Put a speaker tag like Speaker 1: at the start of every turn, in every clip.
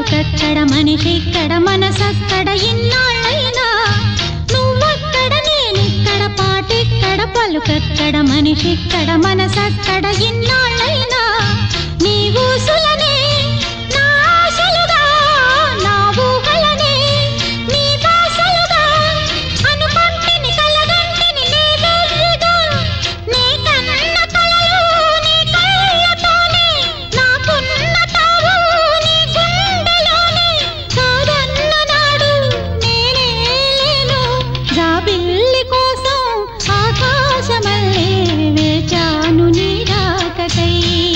Speaker 1: పలుకక్కడ మనిషిక్కడ మనసక్కడ ఇన్నాళ్ళైనా నువ్వక్కడ నేనిక్కడ పాటిక్కడ పలుకక్కడ మనిషిక్కడ మనసక్కడ ఇన్నాళ్ళైనా నీ ఊసులనే నా ఆశలుగా నా ఊహలనే నీ బాసలుగా అనుకుంటిని కలగంటిని నీ వేరుగా నీ కన్న కలలు నీ కళ్ళతోనే నాకున్న తావు నీ గుండెలోనే కాదన్న నాడు నేనే లేను జాబిల్లి కోసం ఆకాశమల్లే వేచాను నీ రాకకై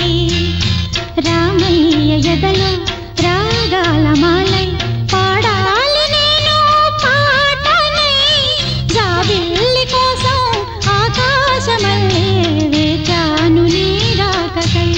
Speaker 1: రామయ్య ఎదలో రాగాల మాలై పాడాలి నేను పాటనై జాబిల్లి కోసం ఆకాశమల్లే వేచాను నీ రాకకై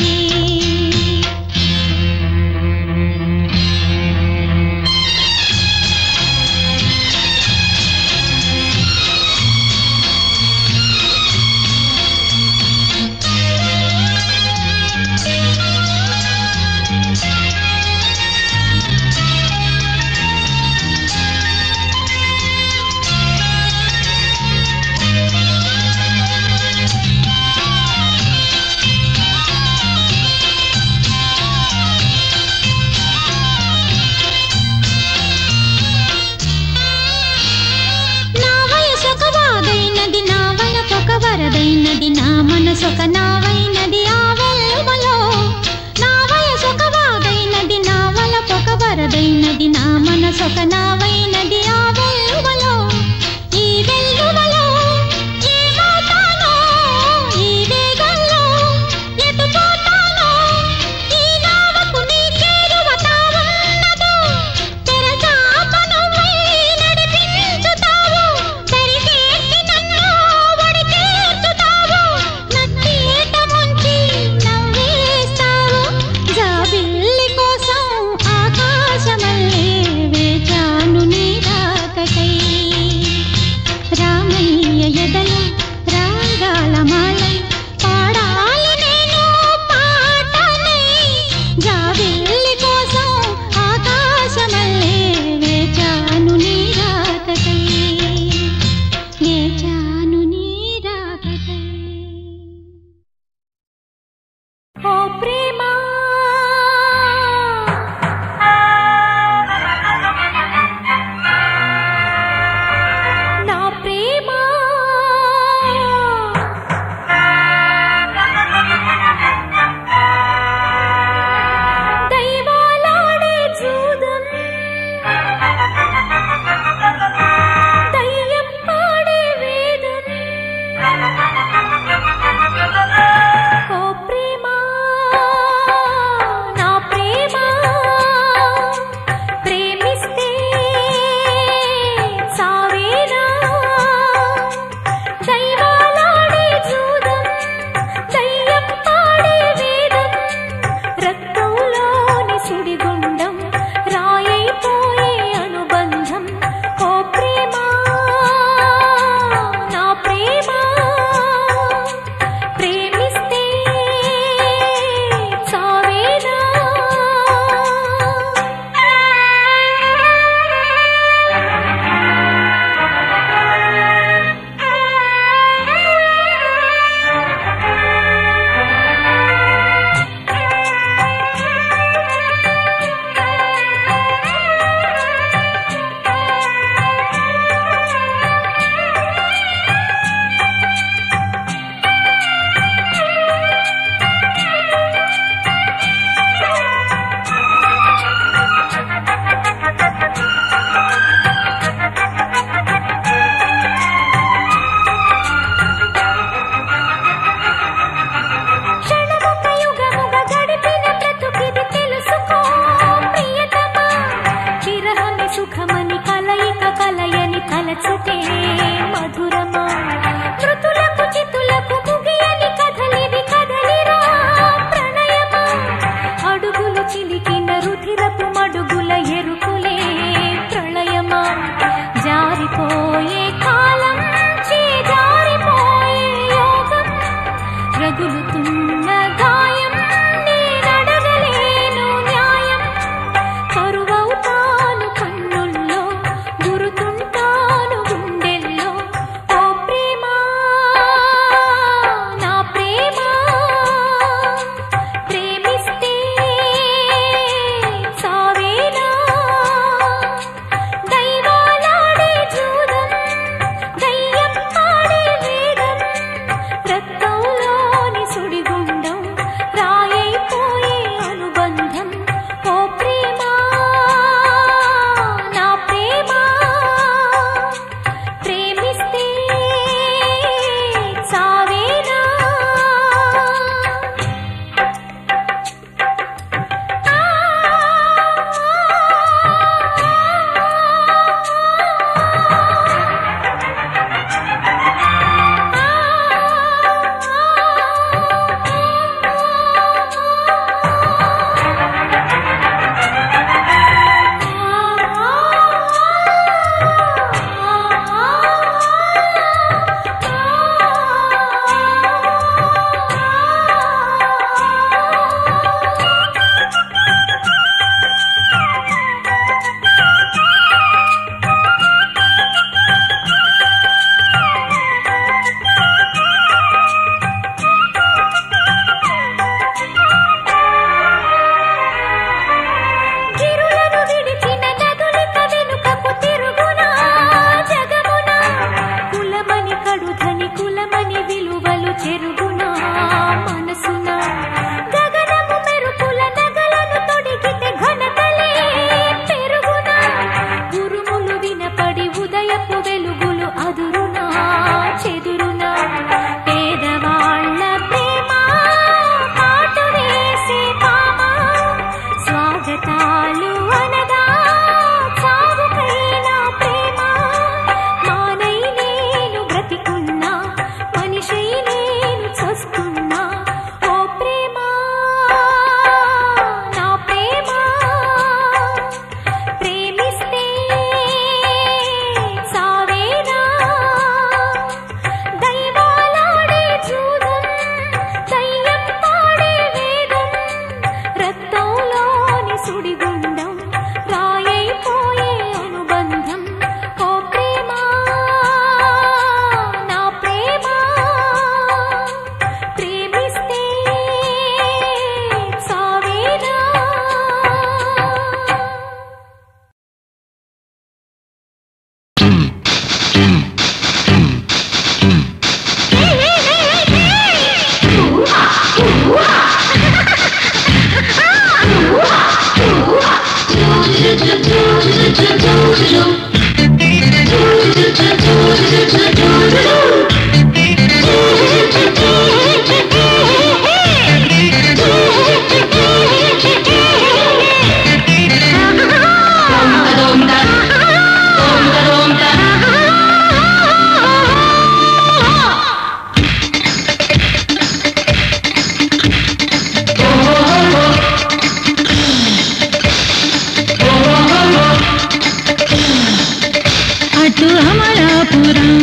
Speaker 1: అటు అమలాపురం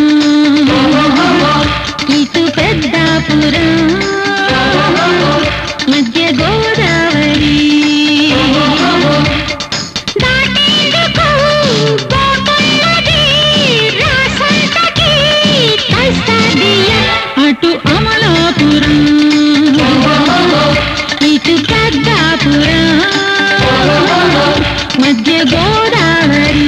Speaker 1: ఇటు పెద్దాపురం మధ్య గోదావరి దాటేందుకు పోతున్నది రాసంతకి కస్తడియ. అటు అమలాపురం ఇటు పెద్దాపురం మధ్య గోదావరి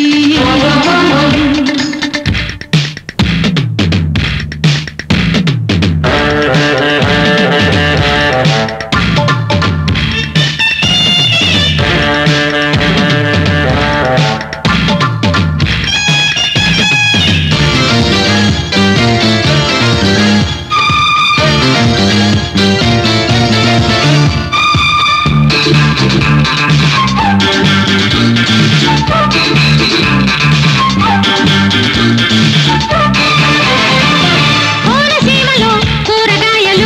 Speaker 1: కోనసీమలో కూరగాయలు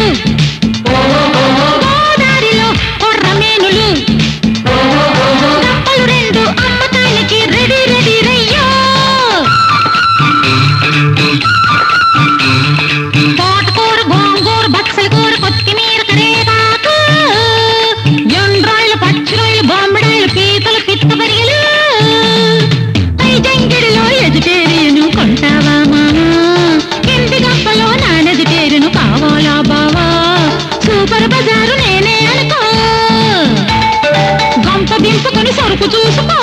Speaker 1: గోదారిలో కొర్రమేనులు కప్పలు రెండు అమ్మకానికి రెడీ రెడీ రయ్యో తోటకూర గోంగూర బచ్చల కూర కొత్తిమీర కరేపాకు ఎండ్రాయిలు పచ్చిరాయిలు బొమ్మడాయిలు పీతలు పిత్త పరిగెలు జంగిడిలో ఎజిటేరియను కొంటావా మామా కింది గంపలో నాన్ ఎజిటేరియను కావాలా బావా సూపర్ బజారు నేనే అనుకో గంప దింపుకొని సరుకు చూసుకో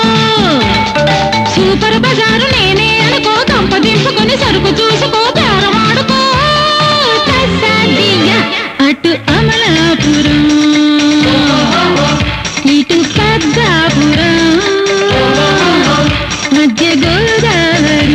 Speaker 1: సూపర్ బజారు నేనే అనుకో గంప దింపుకొని సరుకు చూసుకో బేరమాడుకో తస్సదియ్య. అటు అమలాపురం ఇటు పెద్దాపురం మధ్య గోదావరి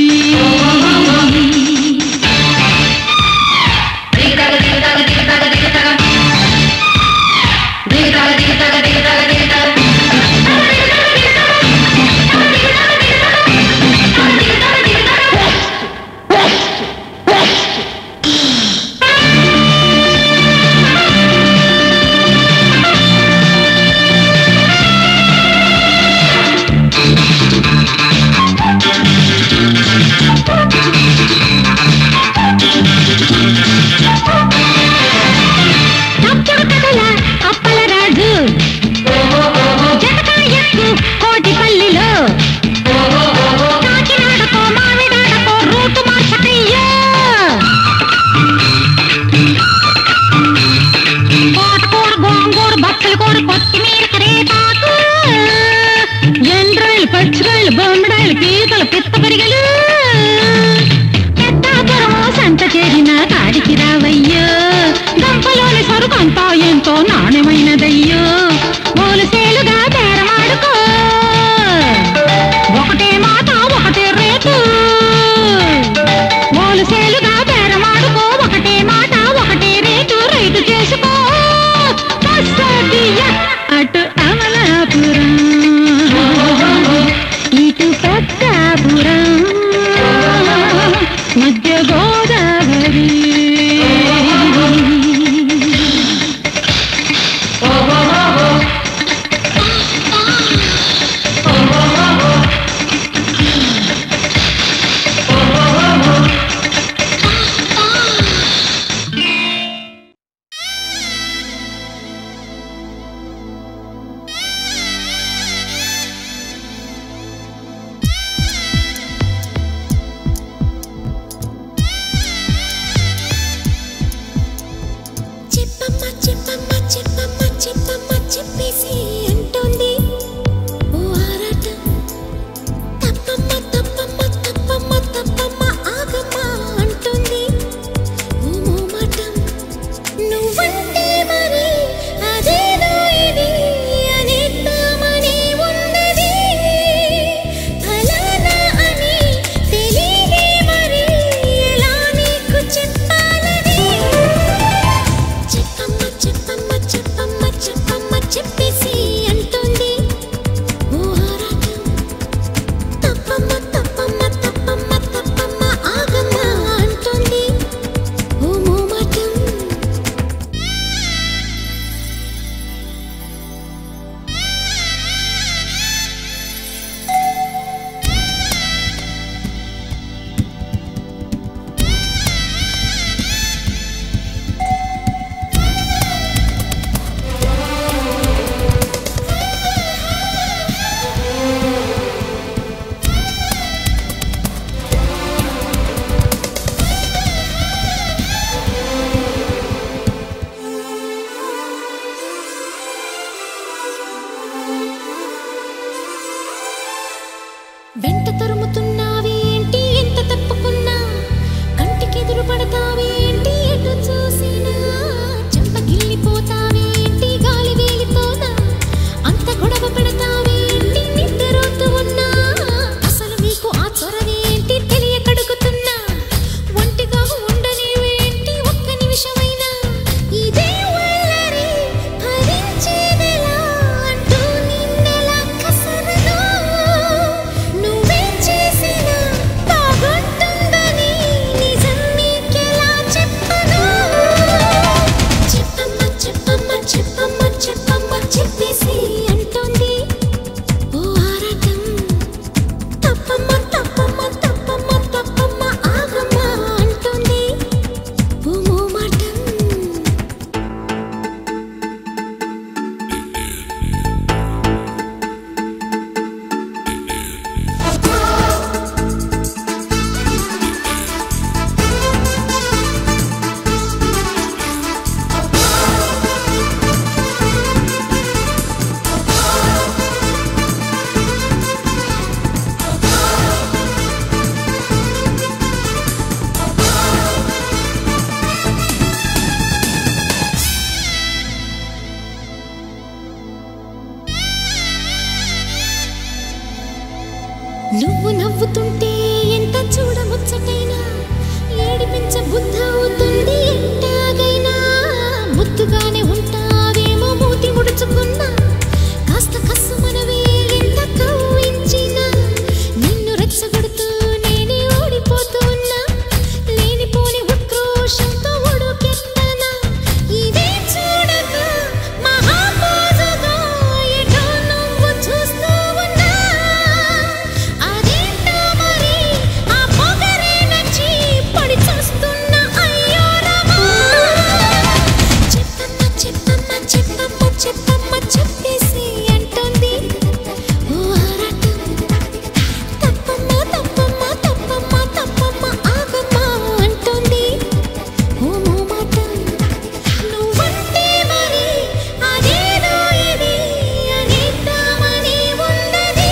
Speaker 1: తప్పుడు కథల అప్పల రాజు జటకాయకు కోటిపల్లిలో కాకినాడకో మామిడాడకో రూటు మార్చకయ్యా తోటకూర గోంగూర బచ్చల కూర కొత్తిమీర కరేపాకు ఎండ్రాయిలు పచ్చిరాయిలు బొమ్మడాయిలు పీతలు పిత్త పరిగెలు పెద్దాపురము సంత చేరిన కాడికి రావయ్యో గంపలోని సరుకంతా ఎంతో నాణ్యమైనదయ్యో పోలుసేలుగా బేరమాడుకో ఒకటే మాట ఒకటే రేటు పోలుసేలుగా బేరమాడుకో ఒకటే మాట ఒకటే రేటు రైతు చేసుకో కస్టడీయ. అటు అమలాపురం ఇటు పెద్దాపురం మధ్య గోదావరి
Speaker 2: చెప్పమ్మ చెప్పమ్మ చెప్పమ్మ చెప్పమ్మ చెప్పేసి అంటోంది ఓ ఆరాటం తప్పమ్మ తప్పమ్మ తప్పమ్మ తప్పమ్మ ఆగమ్మ అంటుంది ఓ మోమాటం నువ్వంటే మరి అదేదో ఇది అనేద్దామని ఉన్నది నువ్వు నవ్వుతుంటే ఎంత చూడముచ్చటైనా ఏడిపించ బుద్ధ అవుతుంది ఎట్టాగైనా ముద్దుగానే ఉంటావేమో మూతి ముడుచుకున్నా కాస్త కస్సు మనవే ఎంత కవ్వించినా నిన్ను రెచ్చగొడుతూ నేనే ఓడిపోతూ ఉన్నా లేనిపోని ఉక్రోషంతో ఉడుకెత్తనా ఇదే చూడక మహాపోజుగా ఎటో నువ్వు చూస్తూ ఉన్నా అదేంటో మరి ఆ పొగరే నచ్చి పడి చూస్తున్నా అయ్యో రామా చెప్పమ్మ చెప్పమ్మ చెప్పమ్మ చెప్పమ్మ చెప్పేసి అంటుంది ఓ ఆరాటం తప్పమ్మ తప్పమ్మ తప్పమ్మ తప్పమ్మ ఆగమ్మ అంటుంది ఓ మోమాట నువ్వంటే మరి అదేదో ఇది అనేద్దామని ఉన్నది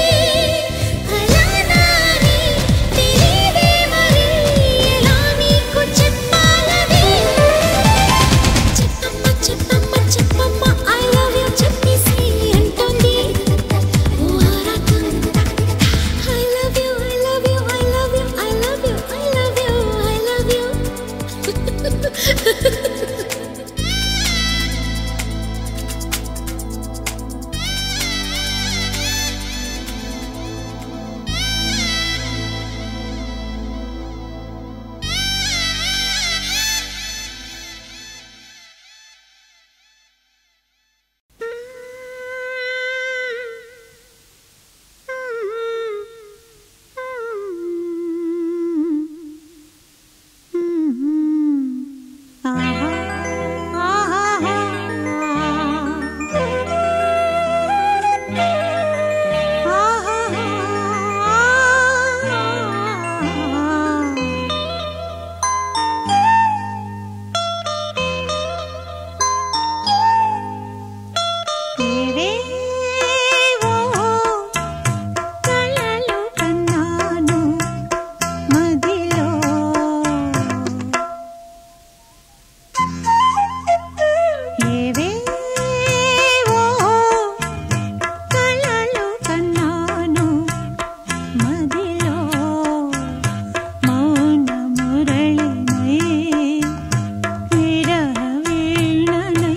Speaker 2: అలానా అని తెలియదే మరి ఎలా నీకు చెప్పాలని చెప్పమ్మ చెప్పమ్మ చెప్పమ్మ ఐ లవ్ యూ చెప్పేసి అంటుంది ఓ ఆరాటం I love you I love you I love you I love you I love you I love you
Speaker 3: కలలు కన్నాను మదిలో ఏవేవో కలలు కన్నాను మదిలో మౌన మురళినై విరహ వీణనై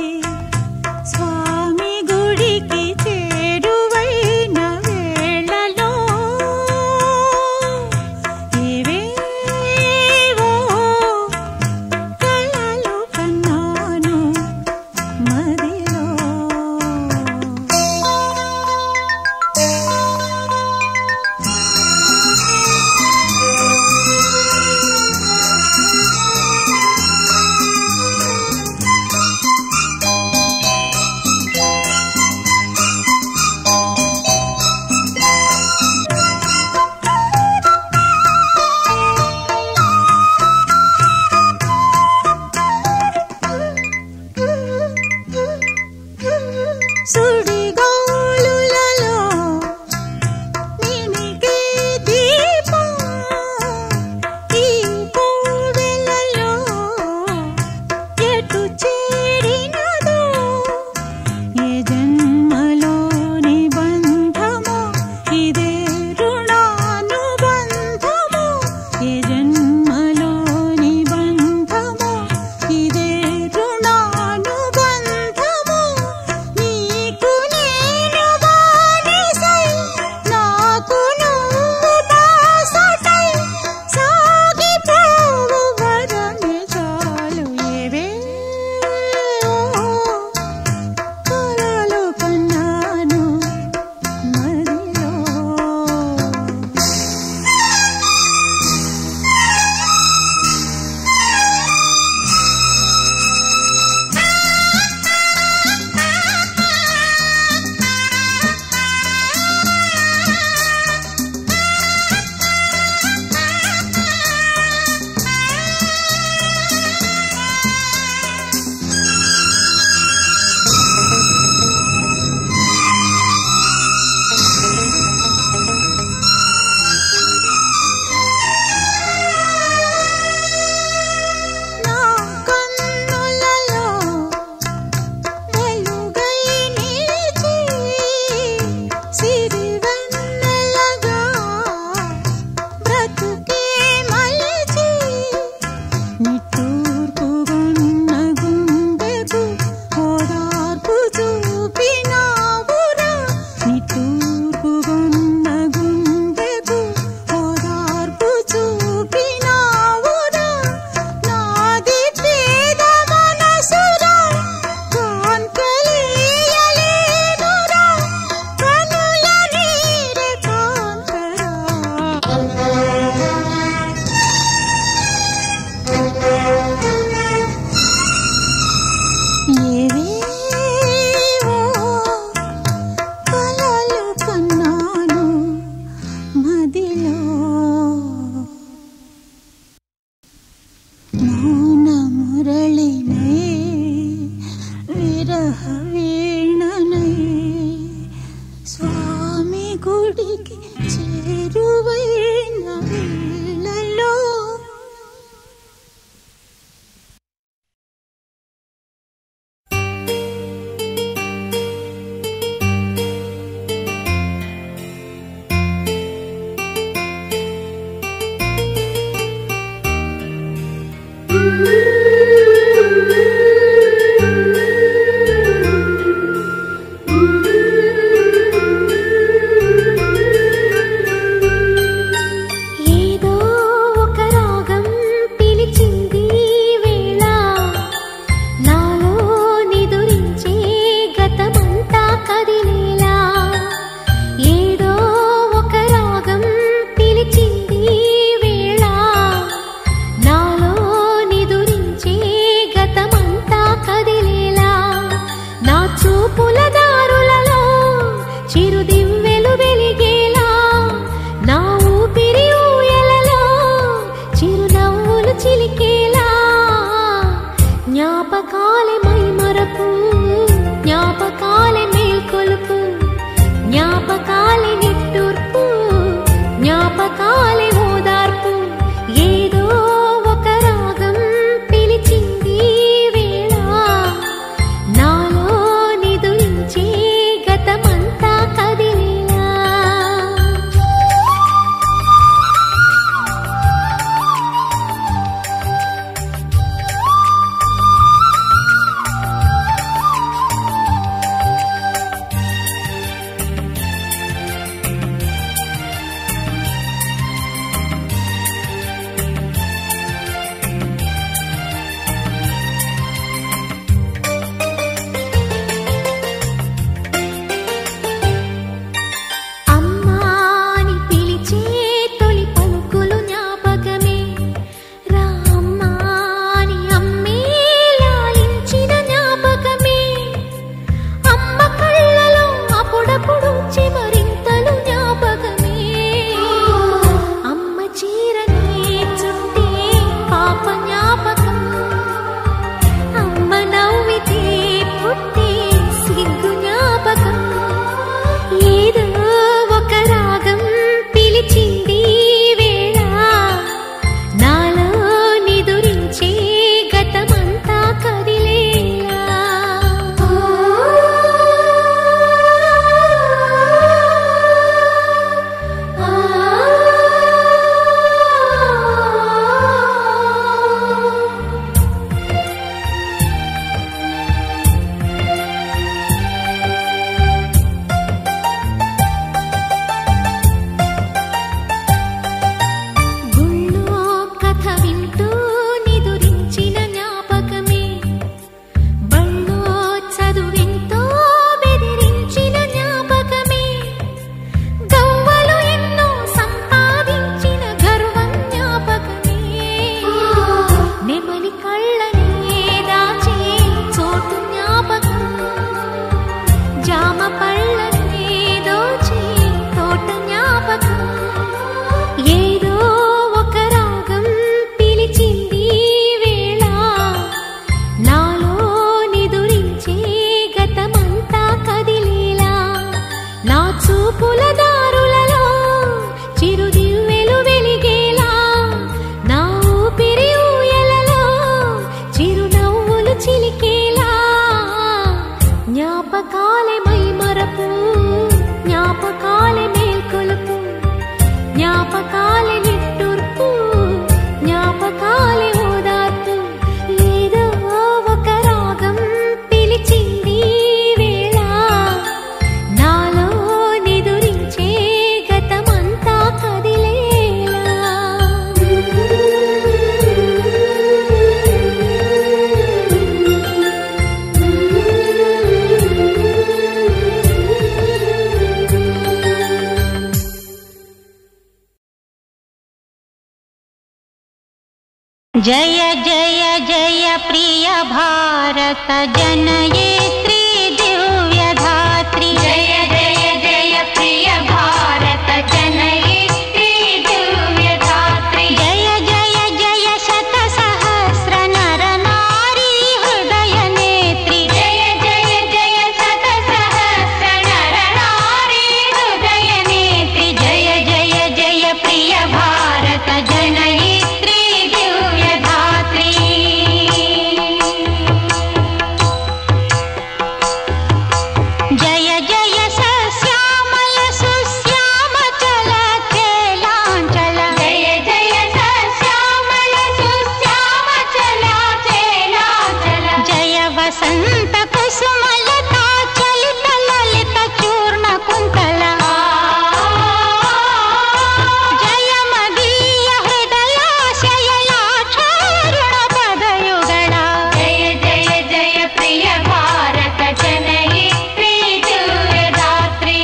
Speaker 3: స్వామి గుడికి చేరువైన వేళలో ఏవేవో కలలు కన్నాను మదిలో సుడిగాలులలో నినిగే దీపం ఈ కోవెలలో ఎటు చేరినదో ఏ జన్మలోని బంధమో ఇదే రుణానుబంధమో ఏ జన్మలోని బంధమో ఇదే రుణానుబంధమో నీకు
Speaker 2: చూపుల దారులలో చిరుదివ్వెలు వెలిగేలా నా ఊపిరి ఊయలలో చిరునవ్వులు చిలికేలా జ్ఞాపకాలే మైమరపు జ్ఞాపకాలే మేల్కొలుపు జ్ఞాపకాలే నిట్టూర్పు జ్ఞాపకాలే ఓదార్పు ఏదో ఒక రాగం పిలిచింది వేళ నాలో నిదురించే గతమంతా కదిలేలా అమ్మాని పిలిచే తొలి పలుకులు జ్ఞాపకమే రామ్మాని అమ్మే లాలించిన జ్ఞాపకమే అమ్మ కళ్ళలో అప్పుడప్పుడు చివరింతలు జ్ఞాపకమే అమ్మ చీరని చుట్టే పాప జ్ఞాపకం అమ్మ నవ్వితే పుట్టే సిగ్గు జ్ఞాపకం ఏదో ఒక రాగం పిలిచింది వేళ నాలో నిదురించే గతమంతా కదిలేలా గుళ్ళో కథ వింటూ నిదురించిన జ్ఞాపకమే బళ్ళో చదువెంతో బెదిరించిన జ్ఞాపకమే గవ్వలు ఎన్నో సంపాదించిన గర్వం జ్ఞాపకమే నెమలి కళ్ళనే దాచే చోటు జ్ఞాపకం జామ పళ్ళనే దోచే తోట జ్ఞాపకం ఏదో ఒక రాగం పిలిచింది వేళ నాలో నిదురించే గతమంతా కదిలేలా నా చూపుల దారులలో చిరుదివ్వెలు వెలిగేలా నా ఊపిరి ఊయలలో చిరునవ్వులు చిలికేలా జ్ఞాపకాలే మైమరపు జ్ఞాపకాలే మేల్కొలుపు జ్ఞాపకాలే నిట్టూర్పు జ్ఞాపకాలే ఓదార్పు ఏదో ఒక రాగం పిలిచింది వేళ నాలో నిదురించే గతమంతా కదిలేలా
Speaker 1: जय जय जय प्रिय भारत जनयित्री दिव्यधात्री जय जय जय प्रिय भारत जनयित्री दिव्यधात्री जय जय जय शत सहस्र नर नारी हृदय नेत्री जय जय जय शत सहस्र नर नारी हृदय नेत्री जय जय जय प्रिय भारत जनयित्री दिव्यधात्री जय जय सस्यामल सुश्यामचल चेलाञ्चल जय जय सस्यामल सुश्यामचल चेलाञ्चल जय वसन्त कुसुमलता चलित ललित चूर्ण कुन्तल जय मदीय हृदयाशयलाक्षारुण पदयुगळ जय जय जय प्रिय भारत जनयित्री दिव्यदात्री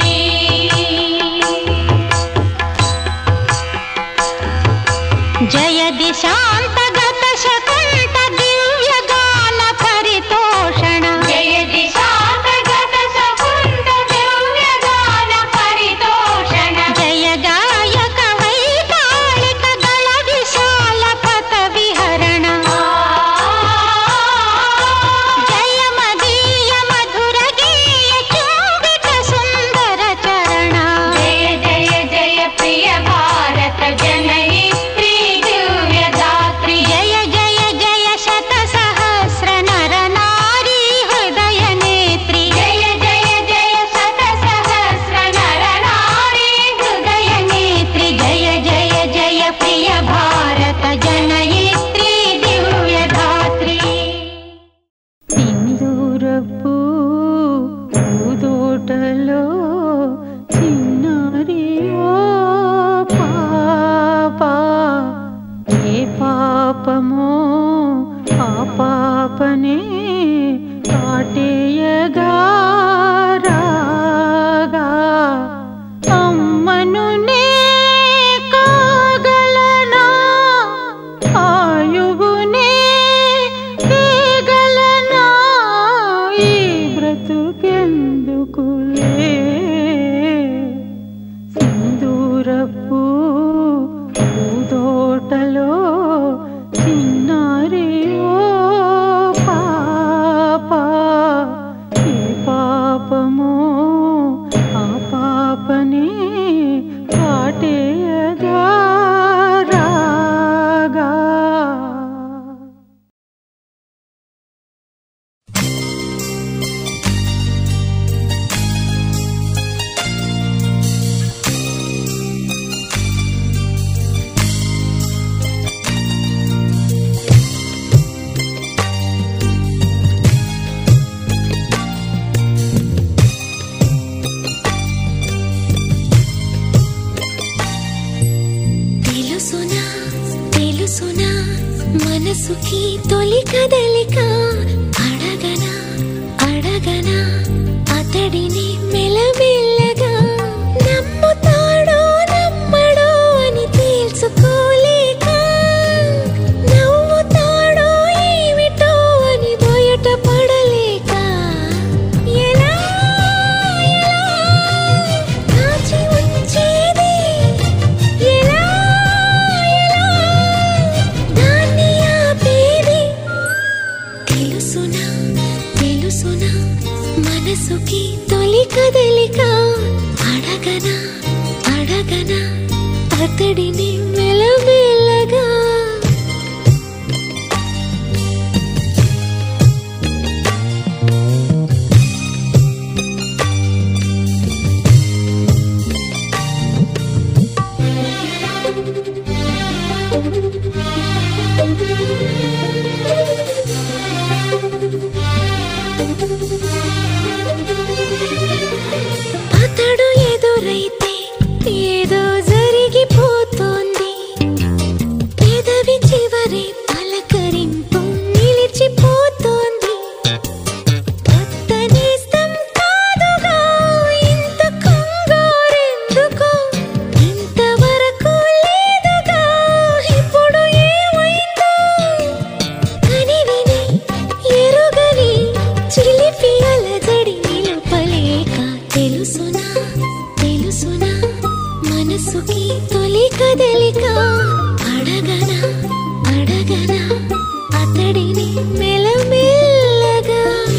Speaker 1: जय दिशान्तगत शकुन्त दिव्यगान परितोषण जय दिशान्तगत
Speaker 3: తోటలో చిన్నారి ఓ పాపా ఏ పాపమో ఆ పాపనే కాటేయగా రాగా అమ్మను నే కాగలనా ఆయువునే తీగలనా ఈ బ్రతుకెందుకులే సింధూరపు పూదోటలో చిన్నారి ఓ పాపా ఏ పాపమో ఆ పాపనే కాటేయగా రాగా
Speaker 2: తెలుసునా తెలుసునా మనసుకి తొలి కదలిక అడగనా అడగనా అతడిని మెలమెల్లగా నమ్ముతాడో నమ్మడో అని తేల్చుకోలేక నవ్వుతాడో ఏమిటో అని బయట పడలేక ఎలా ఎలా దాచి ఉంచేది ఎలా ఎలా దాన్ని ఆపేది తెలుసునా తెలుసునా మనసుకి తొలి కదలిక అడగనా అడగనా అతడిని మెలమెల్లగా అతడు ఎదురైతే ఏదో జరిగిపోతోంది పెదవి చివరి పలకరింపు నిలిచిపోతోంది కొత్త నేస్తం కాదుగా ఇంత కంగారెందుకో ఇంతవరకు లేదుగా ఇప్పుడు ఏమైందో కనివిని ఎరుగని చిలిపి అలజడి నిలుపలేక తెలుసునా తెలుసునా మనసుకి తొలి కదలిక అడగనా అడగనా అతడిని మెలమెల్లగా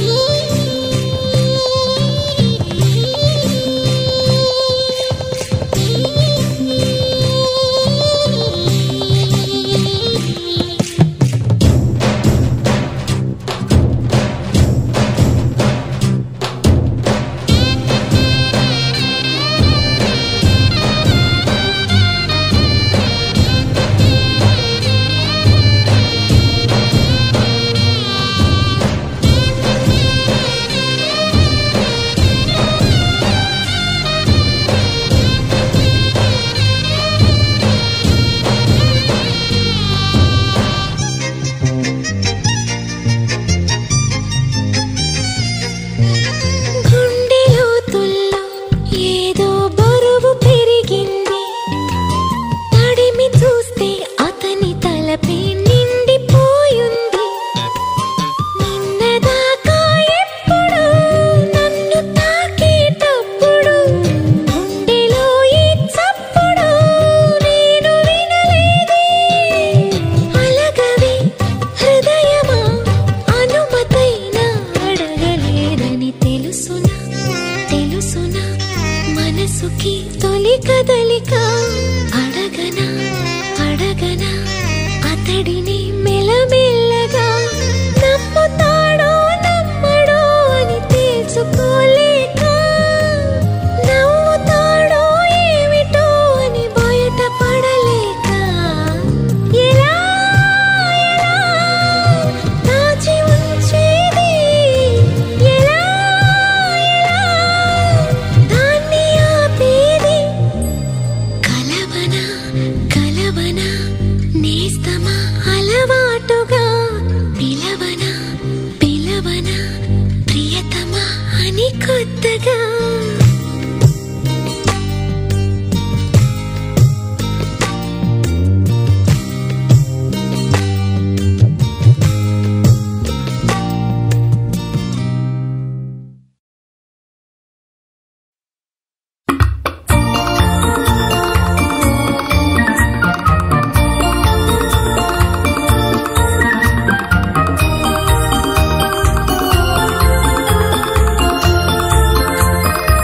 Speaker 2: గుండె లోతుల్లో ఏదో బరువు పెరిగింది తడిమి చూస్తే అతని తలపై నిండిపోయింది నిన్నదాకా ఎప్పుడు నన్ను తాకేటప్పుడు గుండెలో ఈ చప్పుడు నేను వినలేదే అలగవే హృదయమా అనుమతైనా అడగలేదని తెలుసునా తెలుసునా మనసుకి తొలి కదలిక అడగనా అడగనా అతడిని మెలమెల్లగా నమ్ముతాడో నమ్మడో అని తెలుసుకోలేక నవ్వుతాడో ఏమిటో అని బయట పడలేక ఎలా ఎలా దాచి ఉంచేది ఎలా ఎలా కొత్తగా
Speaker 4: ఆ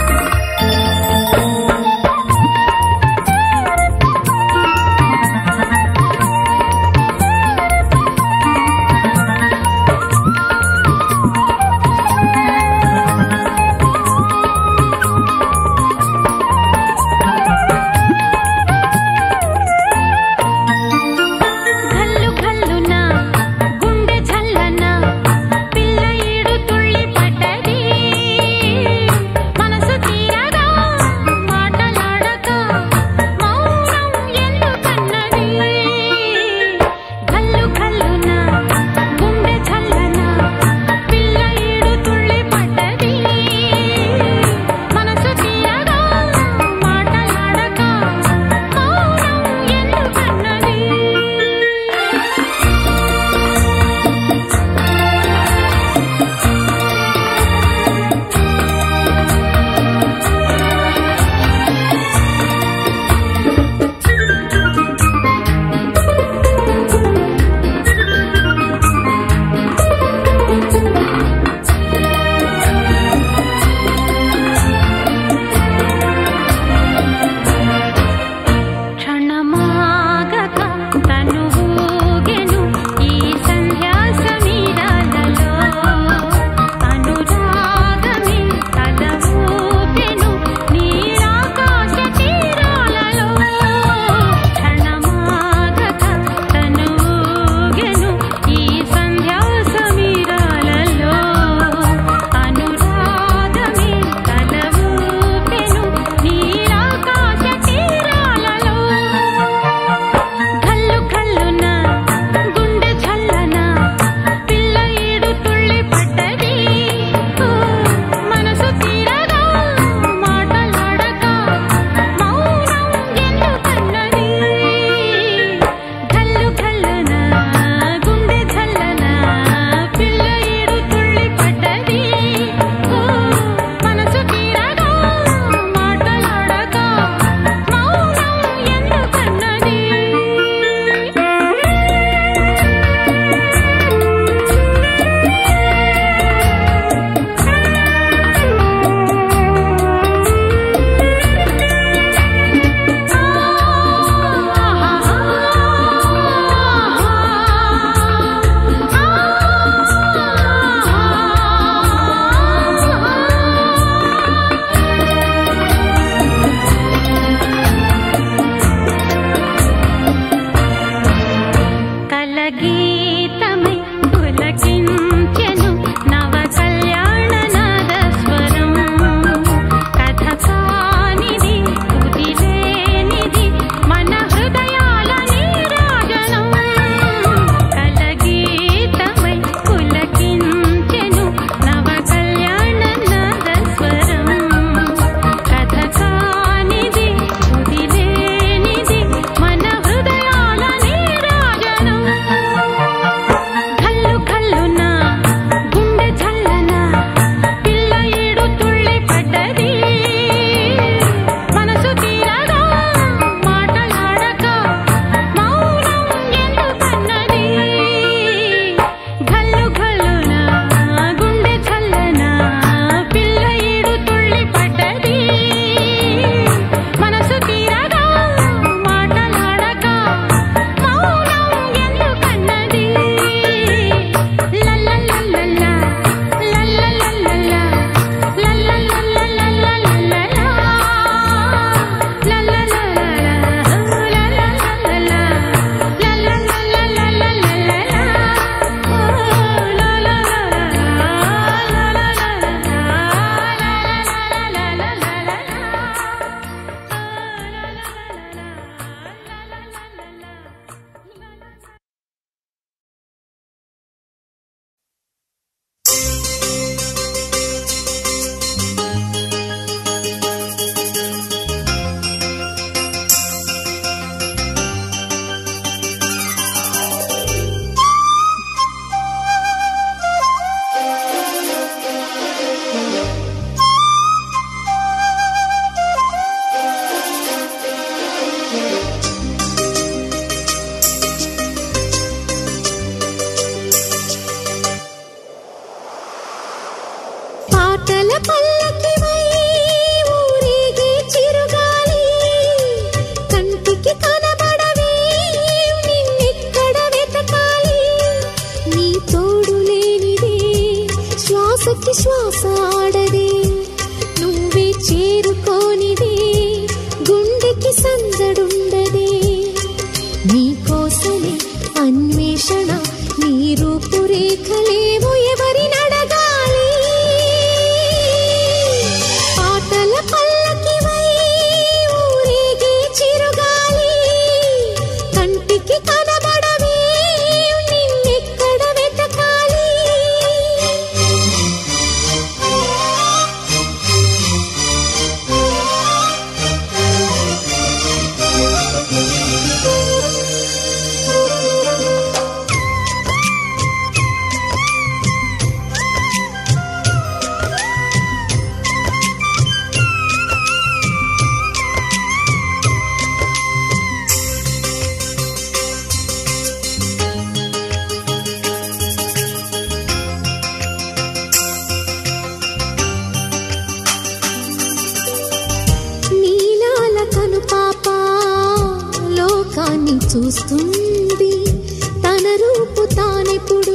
Speaker 2: చూస్తుంది తన రూపు తానెప్పుడు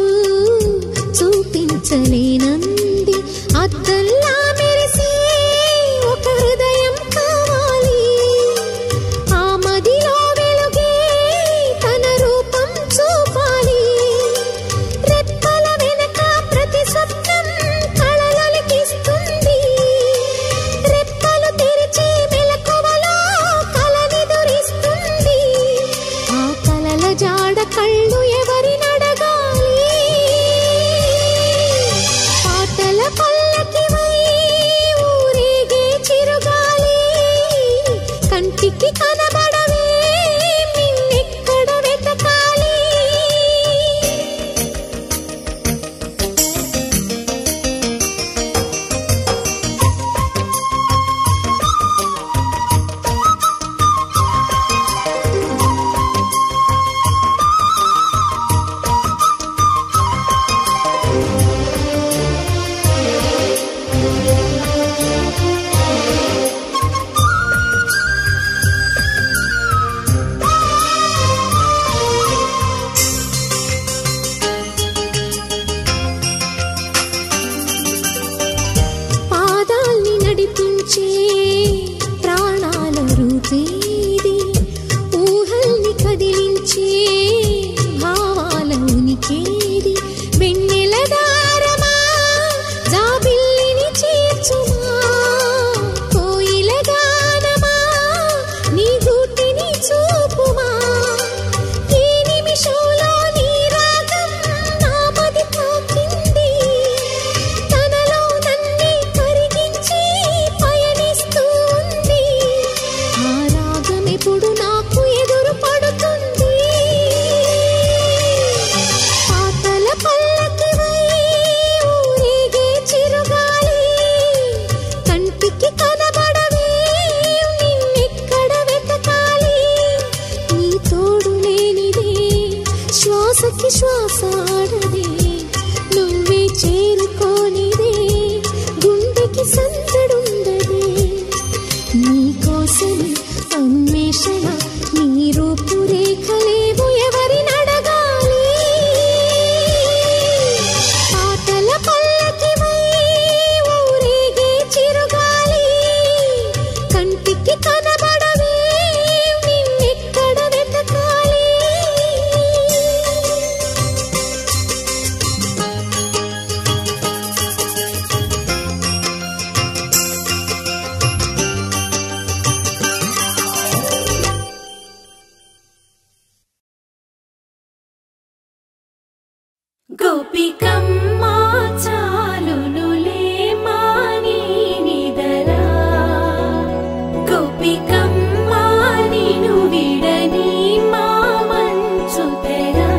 Speaker 2: చూపించలేనంది అద్దల్లా మెరిసే ఒక హృదయం కావాలి ఆ మదిలో వెలుగే తన రూపం చూపాలి రెప్పల వెనక ప్రతి స్వప్నం కళలొలికిస్తుంది రెప్పలు తెరిచి మెలకువలో కలనిదురిస్తుంది ఆ కలల జాడ కళ్ళు ఎవరి నడగాలి పాటల పల్లకివై ఊరేగే చిరుగాలి కంటికి కనబడవే నిన్నెక్కడ వెతకాలి పాదాల్ని నడిపించే ప్రాణాల రూపేది ఊహల్ని కదిలించే భావాల ఉనికేది వెన్నెల దారమా జాబిల్లిని చేర్చుమా కోయిల గానమా నీ గూటిని చూపుమా ఈ నిమిషంలో నీ రాగం నామది తాకింది తనలో నన్నే కరిగించి పయనిస్తూ ఉంది ఆ రాగం ఎప్పుడు నాకు ఎదురు పడుతుంది పాతల పల్లకివై ఊరేగే చిరుగాలి కంటికి కనబడవే నిన్నెక్కడ వెతకాలి నీ తోడు లేనిదే శ్వాసకి శ్వాస ఆడదే నువ్వే చేరుకోనిదే గుండెకి సందడుండదే నీ కోసమే అన్వేషణ నీ రూపురేఖలేవు ఎవరి నడగాలి పాటల పల్లకివై ఊరేగే చిరుగాలి కంటికి కనబడవే నిన్నెక్కడ వెతకాలి
Speaker 4: గోపికమ్మ చాలునులే మాని నిదరా గోపికమ్మ నిను విడని మా మంచు తెరా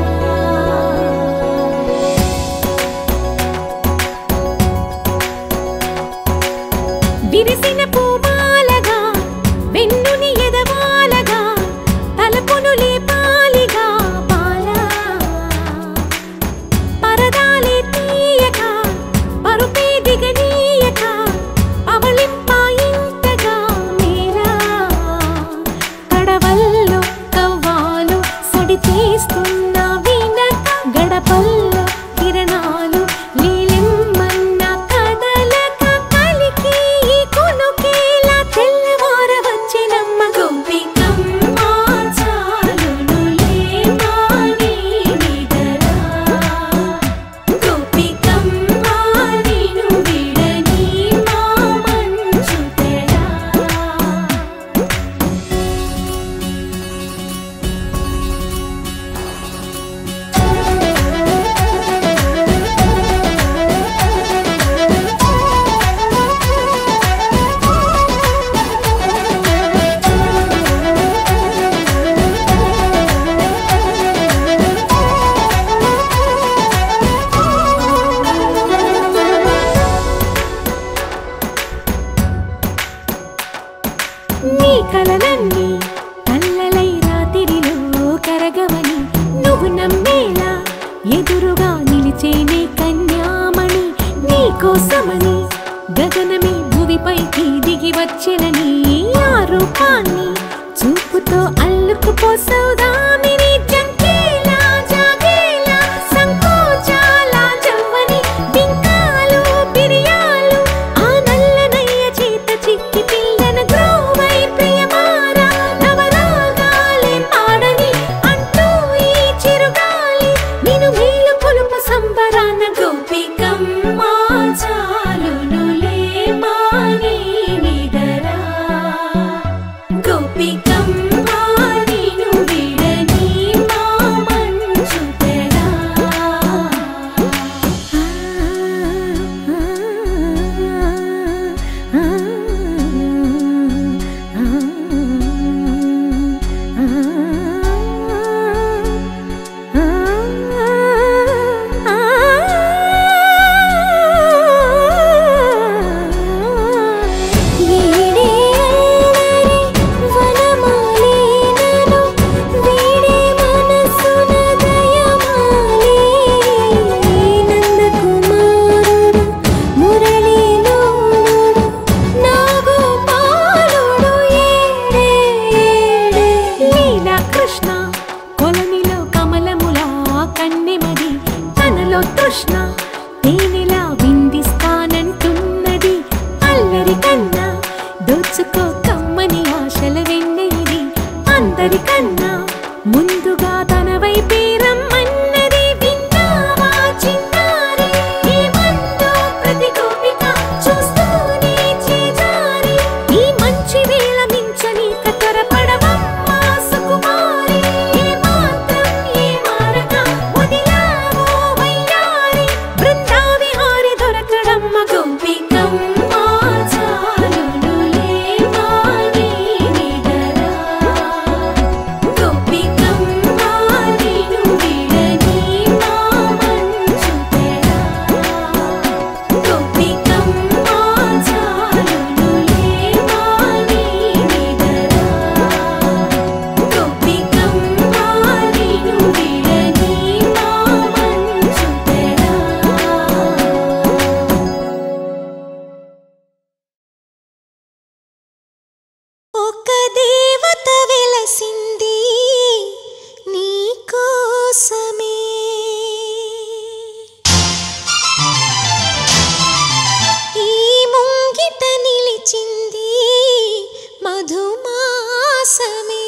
Speaker 4: విరిసిన పూమాలగా వెన్నుని ఎదవాలగా తలపును లేపాలిగా బాలా పరదాలే తీయక పరుపే దిగనీయక అవళింపాయింతగా మేరా కడవల్లో కవ్వాలు సడి చేస్తున్న వినక గడపల్లో కిరణాలు నీలిమ్మన్న కదలక కలికి ఈ కొనుకేలా తెల్లవార వచ్చినమ్మ గోపికమ్మ చాలునులే మాని నిదరా గోపికమ్మ నిను విడని మా మంచు తెరా నీ కలలన్నీ కల్లలై రాతిరిలో కరగవని నువ్వు నమ్మేలా ఎదురుగా నిలిచేనే కన్యామణి నీ కోసమని గగనమే భువిపైకి దిగి వచ్చెనని ఆ రూపాన్ని చూపుతో అల్లుకుపోసౌదామి
Speaker 2: వీడే అల్లరి వనమాలినను వీడే మనసున దయమాలి నందకుమారుడు మురళీలోనుడు నాగోపాలుడు ఏడే ఏడే
Speaker 4: లీలా కృష్ణ కొలనిలో కమలములా కన్నెమది తనలో తృష్ణ తేనెలా విందిస్తానంటున్నది అల్లరి కన్నా దోచుకో కమ్మని ఆశల వెన్నెయిది అందరికన్నా ముందుగా తన వైపే రమ్మన్నది విన్నావా చిన్నారి ఏమందో ప్రతి గోపిక చూస్తూనే చేజారి ఈ మంచి వేళ మించని కతరపడవమ్మా సుకుమారి ఏ మాత్రం ఏ మారక వదిలావో వయ్యారి బృందావిహారి దొరకడమ్మ గోపికమ్మ చాలునులే వాణి నిదరా గోపికమ్మ నిను విడని మా మంచు తెరా గోపికమ్మ చాలునులే వాణి నిదరా గోపికమ్మ నిను విడని మా మంచు తెరా
Speaker 2: ఒక దేవత వెలసింది నీ కోసమే ఈ ముంగిట నిలిచింది మధుమాసమే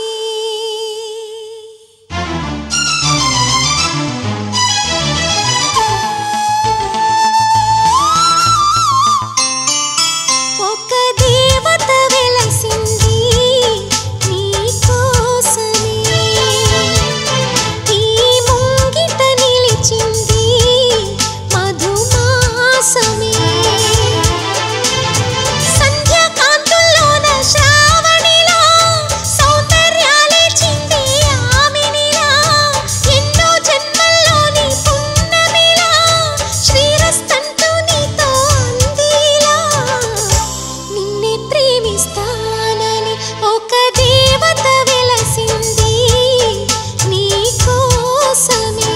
Speaker 2: ఒక దేవత వెలసింది నీ కోసమే ఈ ముంగిట నిలిచింది మధుమాసమే సంధ్యాకాంతుల్లోన శ్రావణిలా సౌందర్యాలే చింది ఆమెనిలా ఎన్నో జన్మల్లోని పున్నమిలా శ్రీరస్తంటూ నీతో అందిలా నిన్నే ప్రేమిస్తానని ఒక దేవత వెలసింది నీ కోసమే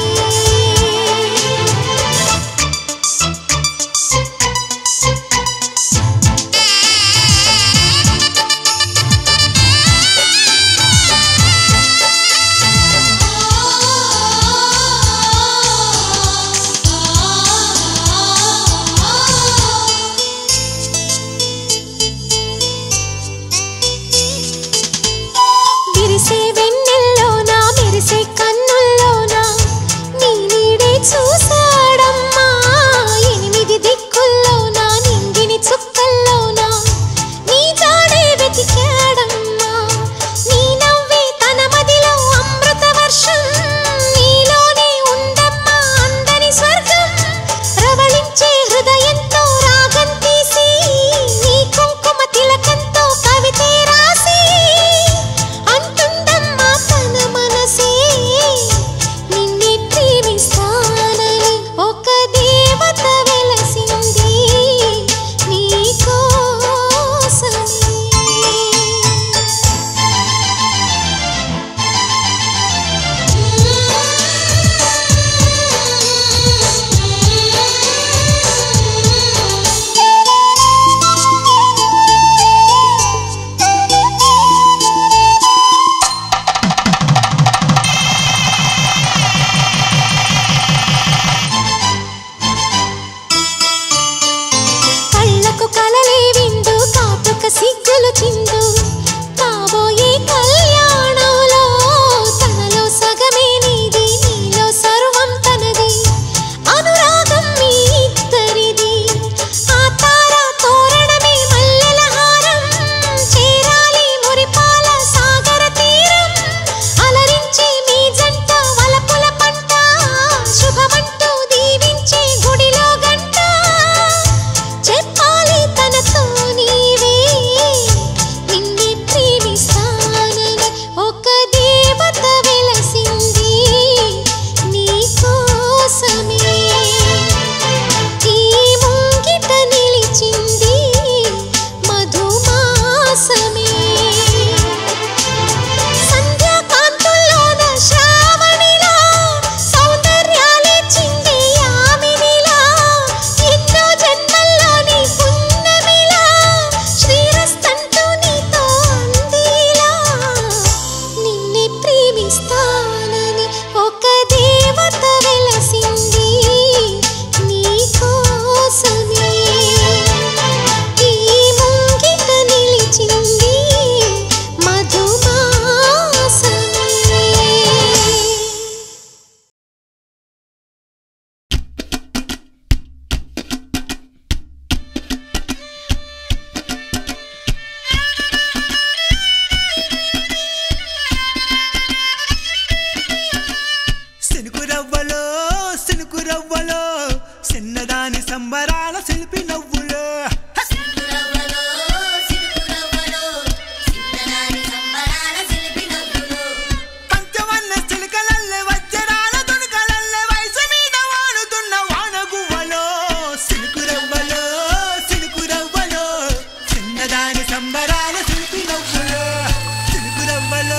Speaker 5: సంబరాల సిలిపి నవ్వులో చిలుకు నవ్వలో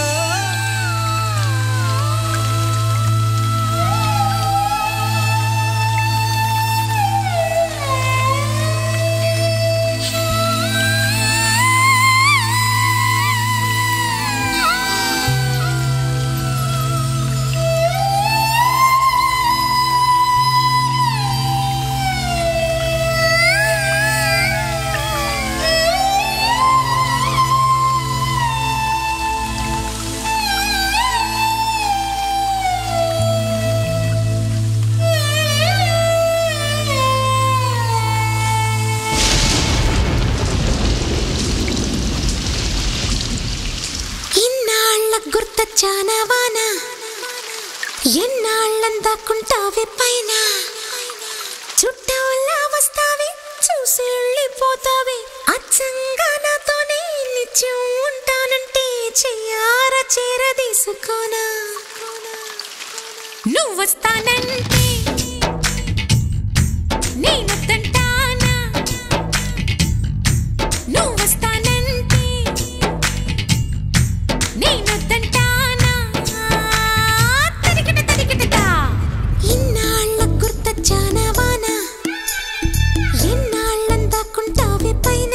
Speaker 2: ఇన్నాళ్ళ గుర్తొచ్చానా వాన ఎన్నాళ్ళందాకుంటావే పైన చుట్టూలా వస్తావే చూసి వెళ్ళిపోతావే అచ్చంగా నాతోనే నిత్యం ఉంటానంటే చెయ్యార చేరదీసుకోనా నువ్వు వస్తానంటే నేనొద్దంటానా నువ్వు వస్తానంటే నేనొద్దంటానా తరిగిట తరిగిటదా ఇన్నాళ్ళ గుర్తొచ్చానా వాన ఎన్నాళ్ళందాకుంటావే పైన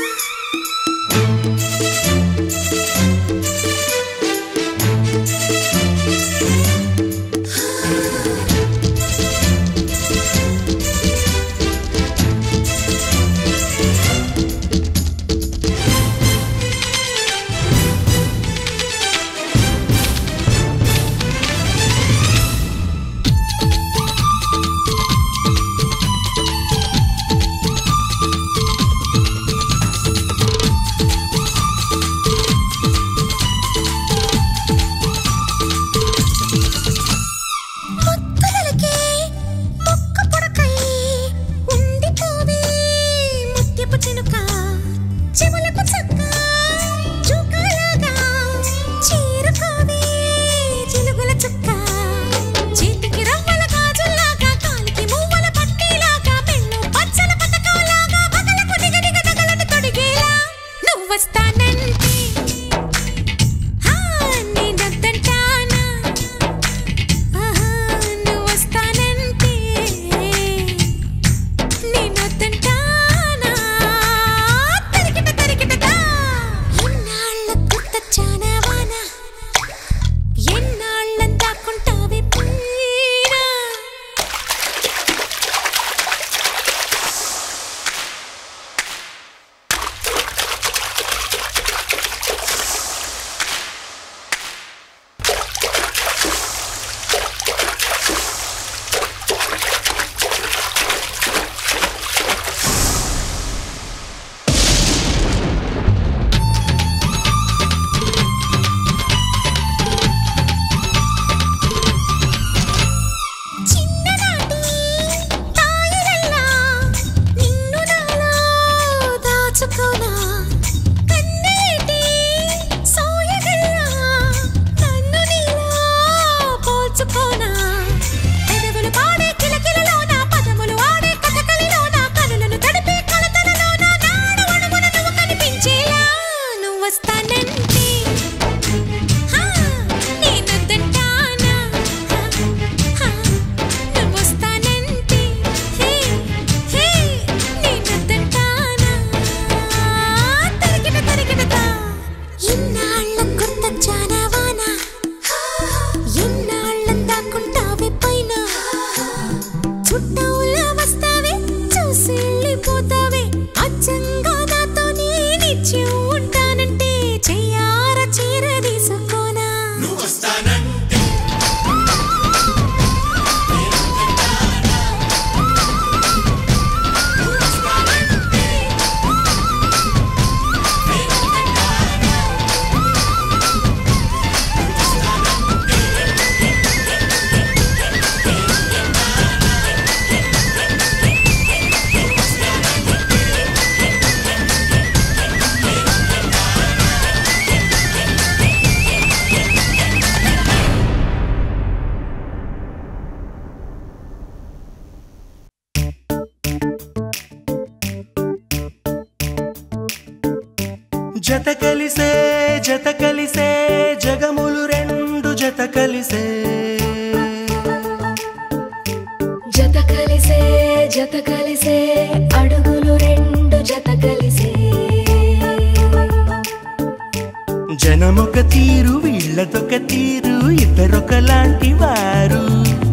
Speaker 2: ముక్కులకే ముక్కు పొడకై ఉండిపోవే ముత్యపు చినుక చెవులకు చక్క చుక్కలాగా చేరుకోవే చిలుగుల చుక్క చేతికి రవ్వల గాజుల్లాగా కాలికి మువ్వల పట్టీలాగా పెళ్ళు పచ్చల పతకంలాగా వగలకు దిగదిగ తగలని తొడిగేలా నువ్వు వస్తానంటే హా, నేనొద్దంటానా ఆహా నువ్వు వస్తానంటే నేనొద్దంటానా తరికిట తరికిటదా ఇన్నాళ్ళ గుర్తొచ్చానా వాన ఎన్నాళ్ళందాకుంటావే పైన
Speaker 6: జత కలిసే జత కలిసే జగములు రెండు జత కలిసే
Speaker 4: జత కలిసే జత కలిసే అడుగులు రెండు జత కలిసే
Speaker 6: జనమొక తీరు వీళ్ళదొక తీరు ఇద్దరొకలాంటి వారు